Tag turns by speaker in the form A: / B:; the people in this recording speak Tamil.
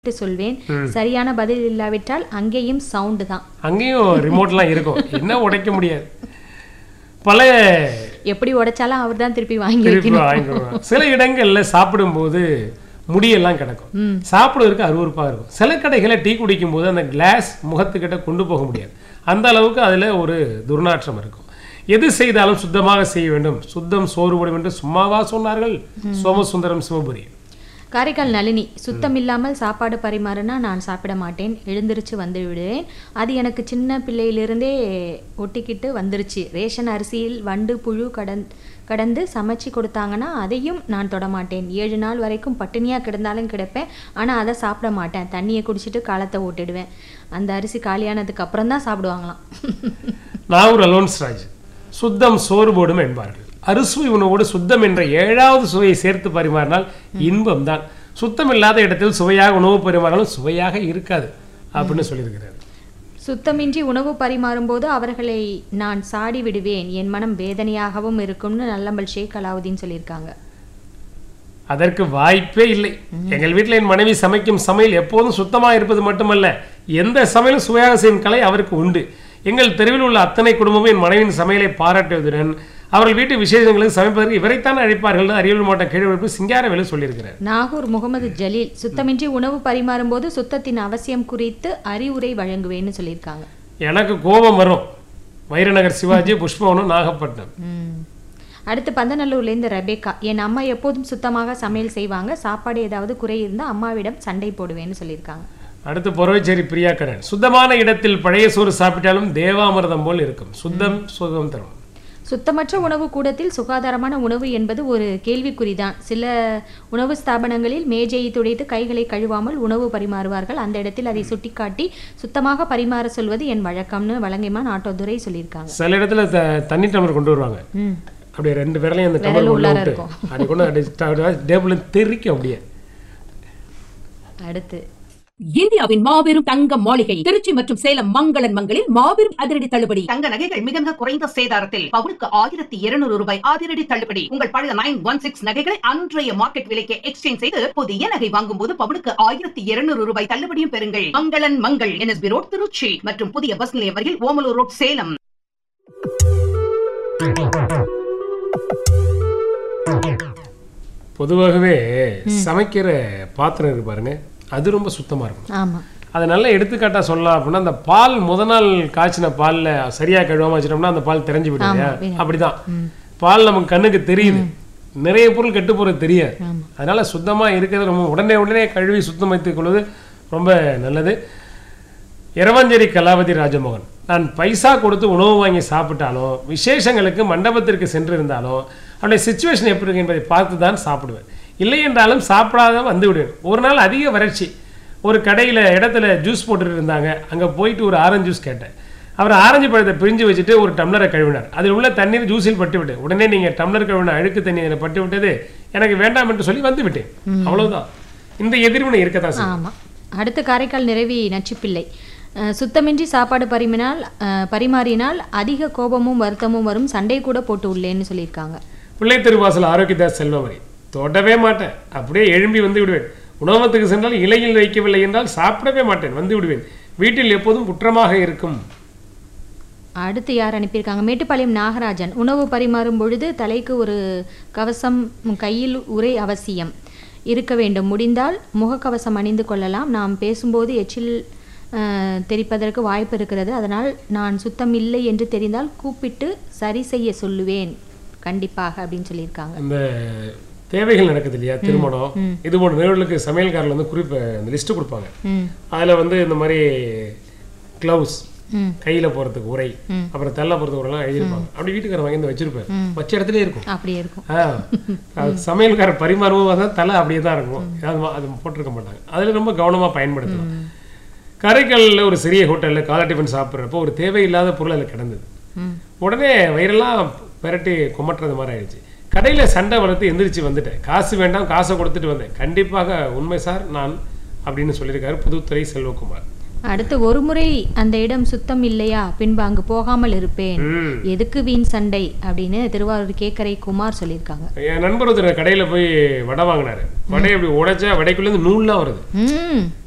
A: ட்டு சொல்வேன் சரியான பதில் இல்லாவிட்டால் அங்கேயும் சவுண்டு தான்
B: அங்கேயும் ரிமோட்லாம் இருக்கும் என்ன உடைக்க முடியாது பல
A: எப்படி உடைச்சாலும் அவர் தான் திருப்பி வாங்கி
B: திருப்பி
A: வைக்கணும்
B: வாங்கிடுவோம் சில இடங்கள்ல சாப்பிடும்போது முடியெல்லாம் கிடக்கும் சாப்பிடுவதற்கு அருவருப்பாக இருக்கும் சில கடைகளை டீ குடிக்கும் போது அந்த கிளாஸ் முகத்துக்கிட்ட கொண்டு போக முடியாது அந்த அளவுக்கு அதுல ஒரு துர்நாற்றம் இருக்கும் எது செய்தாலும் சுத்தமாக செய்ய வேண்டும் சுத்தம் சோறுபடும் என்று சும்மாவா சொன்னார்கள் சோமசுந்தரம் சிவபுரி
A: காரைக்கால் நளினி சுத்தம் இல்லாமல் சாப்பாடு பரிமாறினா நான் சாப்பிட மாட்டேன் எழுந்திருச்சு வந்து விடுவேன் அது எனக்கு சின்ன பிள்ளையிலிருந்தே ஒட்டிக்கிட்டு வந்துருச்சு ரேஷன் அரிசியில் வண்டு புழு கடந் கடந்து சமைச்சு கொடுத்தாங்கன்னா அதையும் நான் தொடமாட்டேன் ஏழு நாள் வரைக்கும் பட்டினியாக கிடந்தாலும் கிடப்பேன் ஆனால் அதை சாப்பிட மாட்டேன் தண்ணியை குடிச்சிட்டு காலத்தை ஓட்டிடுவேன் அந்த அரிசி காலியானதுக்கு அப்புறம் தான் சாப்பிடுவாங்களாம்
B: நாகூர் அலோன்ஸ் ராஜ் சுத்தம் சோறு போடும் என்பார்கள் அறுசுவை உணவோடு சுத்தம் என்ற ஏழாவது சுவையை சேர்த்து பரிமாறினால் இன்பம் தான் சுத்தம் இல்லாத இடத்தில் சுவையாக உணவு பரிமாறினாலும் சுவையாக இருக்காது அப்படின்னு சொல்லியிருக்கிறார்
A: சுத்தமின்றி உணவு பரிமாறும்போது அவர்களை நான் சாடி விடுவேன் என் மனம் வேதனையாகவும் இருக்கும்னு நல்லம்பல் ஷேக் அலாவுதீன் சொல்லியிருக்காங்க
B: அதற்கு வாய்ப்பே இல்லை எங்கள் வீட்டில் என் மனைவி சமைக்கும் சமையல் எப்போதும் சுத்தமாக இருப்பது மட்டுமல்ல எந்த சமையலும் சுவையாக செய்யும் கலை அவருக்கு உண்டு எங்கள் தெருவில் உள்ள அத்தனை குடும்பமும் என் மனைவியின் சமையலை பாராட்டுவதுடன் அவர்கள் வீட்டு விசேஷங்களுக்கு சமைப்பதற்கு இவரைத்தான் அழைப்பார்கள் அரியலூர் மாவட்டம் கீழ்வழிப்பு சிங்காரவேலு சொல்லியிருக்கிறார்
A: நாகூர் முகமது ஜலீல் சுத்தமின்றி உணவு பரிமாறும்போது சுத்தத்தின் அவசியம் குறித்து அறிவுரை வழங்குவேன்னு சொல்லியிருக்காங்க
B: எனக்கு கோபம் வரும் வைரநகர் சிவாஜி புஷ்பவனம் நாகப்பட்டினம்
A: ம். அடுத்து பந்தநல்லூர்லேருந்து ரெபேக்கா என் அம்மா எப்போதும் சுத்தமாக சமையல் செய்வாங்க சாப்பாடு ஏதாவது குறை இருந்தால் அம்மாவிடம் சண்டை போடுவேன்னு சொல்லியிருக்காங்க
B: அடுத்து பொறவைச்சேரி பிரியாக்கரன் சுத்தமான இடத்தில் பழைய சோறு சாப்பிட்டாலும் தேவாமிர்தம் போல் இருக்கும் சுத்தம் சுகம் தரும்
A: சுத்தமற்ற உணவு கூடத்தில் சுகாதாரமான உணவு என்பது ஒரு கேள்விக்குறிதான் சில உணவு ஸ்தாபனங்களில் மேஜையை துடைத்து கைகளை கழுவாமல் உணவு பரிமாறுவார்கள் அந்த இடத்தில் அதை சுட்டிக்காட்டி சுத்தமாக பரிமாற சொல்வது என் வழக்கம்னு வழங்கிமான் ஆட்டோதுரை சொல்லியிருக்காங்க
B: சில இடத்துல த தண்ணி டம்ளர் கொண்டு வருவாங்க
A: ம்
B: அப்படியே ரெண்டு விரலையும் அந்த டம்ளர் உள்ள விட்டு அப்படி கொண்டு அப்படியே டேபிள் தெரிக்கும் அப்படியே
A: அடுத்து
C: இந்தியாவின் மாபெரும் தங்க மாளிகை திருச்சி மற்றும் சேலம் மங்களன் மங்களில் மாபெரும் அதிரடி தள்ளுபடி
D: தங்க நகைகள் மிக மிக குறைந்த சேதாரத்தில் பவுனுக்கு ஆயிரத்தி இருநூறு ரூபாய் அதிரடி தள்ளுபடி உங்கள் பழைய நைன் ஒன் சிக்ஸ் நகைகளை அன்றைய மார்க்கெட் விலைக்கு எக்ஸ்சேஞ்ச் செய்து புதிய நகை வாங்கும் போது பவுனுக்கு ஆயிரத்தி இருநூறு ரூபாய் தள்ளுபடியும் பெறுங்கள் மங்களன் மங்கள் என்எஸ்பி ரோட் திருச்சி மற்றும் புதிய பஸ் நிலையம் அருகில் ஓமலூர் ரோட் சேலம்
B: பொதுவாகவே சமைக்கிற பாத்திரம் இருக்கு பாருங்க அது ரொம்ப சுத்தமா இருக்கும்
A: ஆமா
B: அதை நல்ல எடுத்துக்காட்டா சொல்லலாம் அப்படின்னா அந்த பால் முத நாள் காய்ச்சின பால்ல சரியா கழுவாம வச்சிட்டோம்னா அந்த பால் தெரிஞ்சு விடும் இல்லையா? அப்படிதான் பால் நமக்கு கண்ணுக்கு தெரியுது நிறைய பொருள் கெட்டு போறது தெரியாது அதனால சுத்தமா இருக்கிறது ரொம்ப உடனே உடனே கழுவி சுத்தம் வைத்துக் கொள்வது ரொம்ப நல்லது இரவஞ்சேரி கலாவதி ராஜமோகன் நான் பைசா கொடுத்து உணவு வாங்கி சாப்பிட்டாலும் விசேஷங்களுக்கு மண்டபத்திற்கு சென்று இருந்தாலும் அவனுடைய சுச்சுவேஷன் எப்படி இருக்கு என்பதை பார்த்து தான் சாப்பிடுவேன் இல்லை என்றாலும் சாப்பிடாத வந்து விடுவேன் ஒரு நாள் அதிக வறட்சி ஒரு கடையில் இடத்துல ஜூஸ் போட்டுட்டு இருந்தாங்க அங்கே போயிட்டு ஒரு ஆரஞ்சு ஜூஸ் கேட்டேன் அவர் ஆரஞ்சு பழத்தை பிரிஞ்சு வச்சுட்டு ஒரு டம்ளரை கழுவினார் அதில் உள்ள தண்ணீர் ஜூஸில் பட்டு விட்டு உடனே நீங்கள் டம்ளர் கழுவின அழுக்கு தண்ணி அதில் பட்டு விட்டது எனக்கு வேண்டாம் என்று சொல்லி வந்து விட்டேன் அவ்வளவுதான் இந்த எதிர்வினை இருக்கத்தான் செய்யும்
A: ஆமா அடுத்து காரைக்கால் நிறைவி நச்சுப்பிள்ளை அஹ், சுத்தமின்றி சாப்பாடு பரிமினால் அஹ், பரிமாறினால் அதிக கோபமும் வருத்தமும் வரும் சண்டை கூட போட்டு உள்ளேன்னு சொல்லியிருக்காங்க
B: பிள்ளை திருவாசல் ஆரோக்கியதாஸ் செல்வமணி தொடவே மாட்டேன் அப்படியே எழும்பி வந்து விடுவேன் உணவகத்துக்கு சென்றால் இலையில் வைக்கவில்லை என்றால் சாப்பிடவே மாட்டேன் வந்து விடுவேன் வீட்டில் எப்போதும் குற்றமாக இருக்கும்
A: அடுத்து யார் அனுப்பியிருக்காங்க மேட்டுப்பாளையம் நாகராஜன் உணவு பரிமாறும் பொழுது தலைக்கு ஒரு கவசம் கையில் உரை அவசியம் இருக்க வேண்டும் முடிந்தால் முகக்கவசம் அணிந்து கொள்ளலாம் நாம் பேசும்போது எச்சில் அஹ், தெறிப்பதற்கு வாய்ப்பு இருக்கிறது அதனால் நான் சுத்தம் இல்லை என்று தெரிந்தால் கூப்பிட்டு சரி செய்ய சொல்லுவேன் கண்டிப்பாக அப்படின்னு சொல்லியிருக்காங்க
B: இந்த தேவைகள் நடக்குது இல்லையா திருமணம் இது போன்ற நிகழ்வுகளுக்கு சமையல்காரில் வந்து குறிப்பு அந்த லிஸ்ட் கொடுப்பாங்க
A: ம்
B: அதில் வந்து இந்த மாதிரி க்ளவுஸ்
A: ம்
B: கையில் போகிறதுக்கு உரை அப்புறம் தள்ள போகிறதுக்கு உரைலாம் எழுதியிருப்பாங்க அப்படி வீட்டுக்காரர் வாங்கி வந்து வச்சிருப்பேன் வச்ச இடத்துலயே இருக்கும்
A: அப்படியே இருக்கும்
B: ஆ, அது சமையல்காரர் பரிமாறும் போது தலை அப்படியே தான் இருக்கும் அது மா- அது போட்டிருக்க மாட்டாங்க அதில் ரொம்ப கவனமாக பயன்படுத்தணும் கரைக்கல்ல ஒரு சிறிய ஹோட்டலில் காலை டிஃபன் சாப்பிட்றப்போ ஒரு தேவையில்லாத பொருள் அதில் கிடந்தது
A: ம்
B: உடனே வயிறெல்லாம் பெரட்டி குமட்டுறது மாதிரி ஆயிடுச்சு கடையில் சண்டை வளர்த்து எந்திரிச்சு வந்துட்டேன் காசு வேண்டாம் காசை கொடுத்துட்டு வந்தேன் கண்டிப்பாக உண்மை சார் நான் அப்படின்னு சொல்லியிருக்காரு புதுத்துறை செல்வகுமார்
A: அடுத்து ஒரு முறை அந்த இடம் சுத்தம் இல்லையா பின்பு அங்கு போகாமல் இருப்பேன்
B: ம்.
A: எதுக்கு வீண் சண்டை அப்படின்னு திருவாரூர் கேக்கரை குமார் சொல்லியிருக்காங்க
B: என் நண்பர் ஒருத்தர் கடையில் போய் வடை வாங்கினாரு வடை அப்படி உடைச்சா வடைக்குள்ளேருந்து நூல்லாம் வருது
A: ம்